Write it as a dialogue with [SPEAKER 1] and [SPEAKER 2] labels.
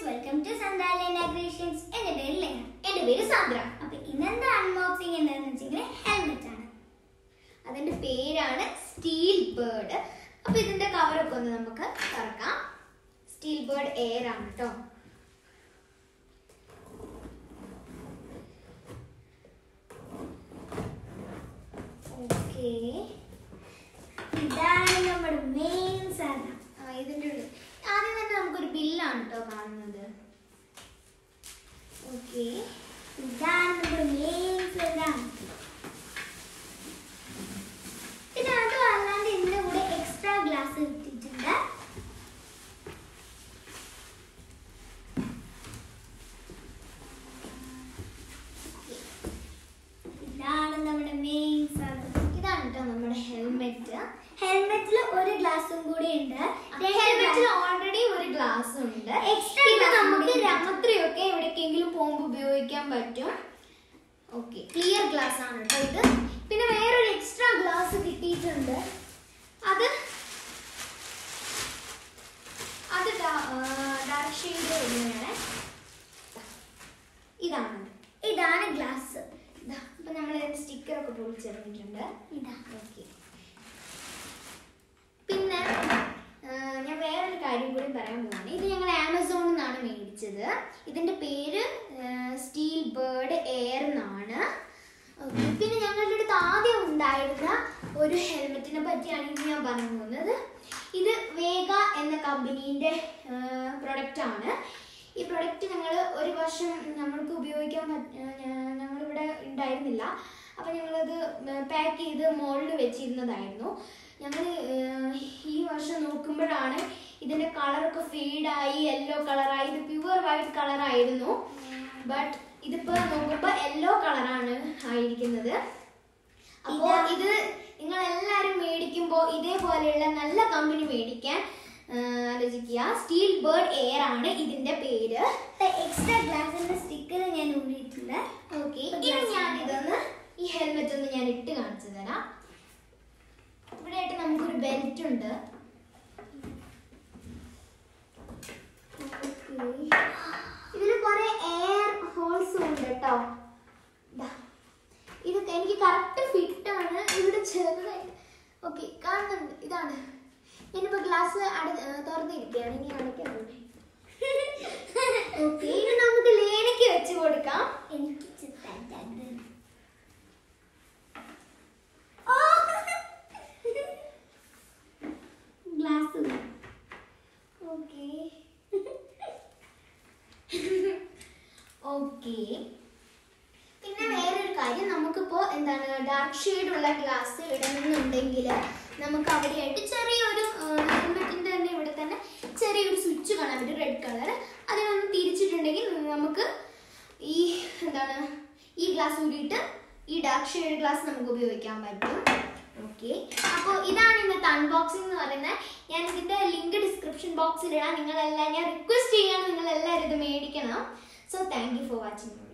[SPEAKER 1] Welcome to സന്താലന creations എന്റെ പേര് ലെന
[SPEAKER 2] എന്റെ പേര് സാന്ദ്ര
[SPEAKER 1] അപ്പൊ ഇന്നത്തെ അൺബോക്സിംഗ് എന്താണെന്ന് വെച്ചെങ്കിൽ ഹെൽമെറ്റ് ആണ്
[SPEAKER 2] അതിന്റെ പേരാണ് സ്റ്റീൽ ബേർഡ് അപ്പൊ ഇതിന്റെ കവറൊക്കെ ഒന്ന് നമുക്ക് തുറക്കാം സ്റ്റീൽ ബേർഡ് എയർ ആണ് കേട്ടോ ഓക്കേ
[SPEAKER 1] ഇതാണ് നമ്മുടെ മെയിൻ സാധനം
[SPEAKER 2] ഇതിന്റെ ഉള്ളിൽ ആദ്യം തന്നെ നമുക്കൊരു ബില്ലാണ് കേട്ടോ കാണുന്നത് ഓക്കേ
[SPEAKER 1] ഇതാണ് നമ്മുടെ മെയിൻ സാധനം പിന്നെ അതും അല്ലാണ്ട് ഇതിന്റെ കൂടെ എക്സ്ട്രാ ഗ്ലാസ് കിട്ടിയിട്ടുണ്ട് ഇതാണ് നമ്മുടെ മെയിൻ സാധനം
[SPEAKER 2] ഇതാണ് കേട്ടോ നമ്മുടെ ഹെൽമെറ്റ്
[SPEAKER 1] ഹെൽമെറ്റിൽ ഒരു ഗ്ലാസും കൂടി ഉണ്ട്
[SPEAKER 2] ഹെൽമെറ്റിൽ ഓൾറെഡി ഒരു ഗ്ലാസ് ഉണ്ട്
[SPEAKER 1] Extra
[SPEAKER 2] ഇത്
[SPEAKER 1] glass
[SPEAKER 2] നമുക്ക്
[SPEAKER 1] ഉണ്ട്.
[SPEAKER 2] രാത്രിയൊക്കെ എവിടേക്കെങ്കിലും പോകുമ്പോൾ ഉപയോഗിക്കാൻ പറ്റും ഓക്കെ ക്ലിയർ ഗ്ലാസ് ആണ് കേട്ടോ ഇത് പിന്നെ വേറൊരു എക്സ്ട്രാ ഗ്ലാസ് കിട്ടിയിട്ടുണ്ട് അത് അത് ഡാർക്ക് ഷെയ്ഡ് വരുന്നതാണ് ഇതാണ്
[SPEAKER 1] ഇതാണ് ഗ്ലാസ്
[SPEAKER 2] ഇതാ അപ്പൊ നമ്മൾ സ്റ്റിക്കർ ഒക്കെ പൊളിച്ചെറിഞ്ഞിട്ടുണ്ട്
[SPEAKER 1] ഇതാ
[SPEAKER 2] ഓക്കെ പിന്നെ ആ, ഞാൻ വേറൊരു കാര്യം കൂടി പറയാൻ പോവാണ് ഇത് ഞങ്ങൾ ആമസോണിൽ നിന്നാണ് മേടിച്ചത് ഇതിന്റെ പേര് സ്റ്റീൽ ബേർഡ് എയർ എന്നാണ് ഓക്കെ പിന്നെ ഞങ്ങളുടെ അടുത്ത് ആദ്യം ഉണ്ടായിരുന്ന ഒരു ഹെൽമെറ്റിനെ പറ്റിയാണ് ഇന്ന് ഞാൻ പറഞ്ഞു പോകുന്നത് ഇത് വേഗ എന്ന കമ്പനീൻ്റെ പ്രൊഡക്റ്റ് ആണ് ഈ പ്രൊഡക്റ്റ് ഞങ്ങൾ ഒരു വർഷം നമ്മൾക്ക് ഉപയോഗിക്കാൻ പറ്റ ഞ- ഞങ്ങളിവിടെ ഉണ്ടായിരുന്നില്ല അപ്പം ഞങ്ങളത് പാക്ക് ചെയ്ത് മോൾഡ് വെച്ചിരുന്നതായിരുന്നു ഞങ്ങൾ ഈ വർഷം നോക്കുമ്പോഴാണ് ഇതിൻ്റെ കളറൊക്കെ ഫീഡായി യെല്ലോ കളറായി ഇത് പ്യുവർ വൈറ്റ് കളറായിരുന്നു ബട്ട് ഇതിപ്പോൾ നോക്കുമ്പോൾ യെല്ലോ കളറാണ് ആയിരിക്കുന്നത് അപ്പോൾ
[SPEAKER 1] ഇതാ-
[SPEAKER 2] ഇത് നിങ്ങൾ എല്ലാവരും മേടിക്കുമ്പോൾ ഇതേപോലെയുള്ള നല്ല കമ്പനി മേടിക്കാൻ ആ, ആലോചിക്കുക സ്റ്റീൽ ബേർഡ് എയർ ആണ് ഇതിന്റെ പേര്
[SPEAKER 1] എക്സ്ട്രാ ഗ്ലാസിന്റെ സ്റ്റിക്കർ ഞാൻ ഊരിയിട്ടുണ്ട്
[SPEAKER 2] ഓക്കെ ഇനി ഞാൻ ഇതൊന്ന് ഈ ഹെൽമെറ്റ് ഒന്ന് ഞാൻ ഇട്ട് കാണിച്ചു തരാം ഇവിടെ ആയിട്ട് നമുക്കൊരു ബെൽറ്റ് ഉണ്ട് ഇതിൽ കുറെ എയർ ഹോൾസും ഉണ്ട് കേട്ടോ ദാ. ഇത് എനിക്ക് കറക്റ്റ് ഫിറ്റ് ആണ് ഇവിടെ ചെറുതായിട്ട് ഓക്കെ കാണുന്നുണ്ട് ഇതാണ് ഞാനിപ്പോ ഗ്ലാസ് അട തുറന്നിരിക്കുകയാണ് ഇനി അടയ്ക്കാൻ പോട്ടെ ഓക്കെ ഇനി നമുക്ക് ലേനയ്ക്ക് വെച്ച് കൊടുക്കാം
[SPEAKER 1] എനിക്ക് ചിത്താൻ ഗ്ലാസ്
[SPEAKER 2] ഓക്കെ ഓക്കെ പിന്നെ വേറൊരു കാര്യം നമുക്കിപ്പോ എന്താണ് ഡാർക്ക് ഷെയ്ഡ് ഉള്ള ഗ്ലാസ് ഇടണമെന്നുണ്ടെങ്കിൽ നമുക്ക് അവിടെയായിട്ട് ചെറിയൊരു ഹെൽമെറ്റിന്റെ തന്നെ ഇവിടെ തന്നെ ചെറിയൊരു സ്വിച്ച് കാണാൻ പറ്റും റെഡ് കളർ അതിനൊന്ന് തിരിച്ചിട്ടുണ്ടെങ്കിൽ നമുക്ക് ഈ എന്താണ് ഈ ഗ്ലാസ് ഊരിയിട്ട് ഈ ഡാർക്ക് ഷെയ്ഡ് ഗ്ലാസ് നമുക്ക് ഉപയോഗിക്കാൻ പറ്റും ഓക്കെ അപ്പോൾ ഇതാണ് ഇന്നത്തെ അൺബോക്സിംഗ് എന്ന് പറയുന്നത് ഞാൻ ഇതിന്റെ ലിങ്ക് ഡിസ്ക്രിപ്ഷൻ ബോക്സിൽ ഇടാം നിങ്ങളെല്ലാം ഞാൻ റിക്വസ്റ്റ് ചെയ്യാണ് നിങ്ങൾ എല്ലാവരും ഇത് മേടിക്കണം so thank you for watching